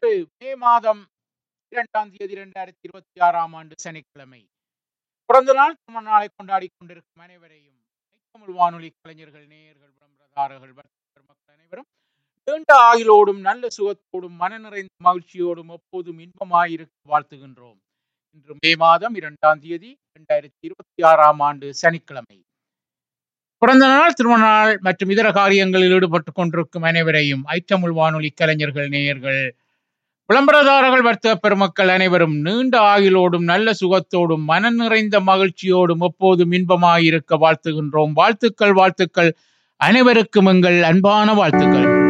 இன்று மே மாதம் இரண்டாம் தேதி இரண்டாயிரத்தி இருபத்தி ஆறாம் ஆண்டு சனிக்கிழமை பிறந்த நாள் திருமண நாளை கொண்டாடி கொண்டிருக்கும் அனைவரையும் தமிழ் வானொலி கலைஞர்கள் நேயர்கள் விளம்பரதாரர்கள் வர்த்தகர் மக்கள் அனைவரும் நீண்ட ஆயுளோடும் நல்ல சுகத்தோடும் மன நிறைந்த மகிழ்ச்சியோடும் எப்போதும் இன்பமாயிருக்க வாழ்த்துகின்றோம் இன்று மே மாதம் இரண்டாம் தேதி இரண்டாயிரத்தி இருபத்தி ஆறாம் ஆண்டு சனிக்கிழமை பிறந்த நாள் திருமண நாள் மற்றும் இதர காரியங்களில் ஈடுபட்டுக் கொண்டிருக்கும் அனைவரையும் ஐத்தமிழ் வானொலி கலைஞர்கள் நேயர்கள் விளம்பரதாரர்கள் வர்த்தக பெருமக்கள் அனைவரும் நீண்ட ஆயுளோடும் நல்ல சுகத்தோடும் மன நிறைந்த மகிழ்ச்சியோடும் எப்போதும் இன்பமாயிருக்க வாழ்த்துகின்றோம் வாழ்த்துக்கள் வாழ்த்துக்கள் அனைவருக்கும் எங்கள் அன்பான வாழ்த்துக்கள்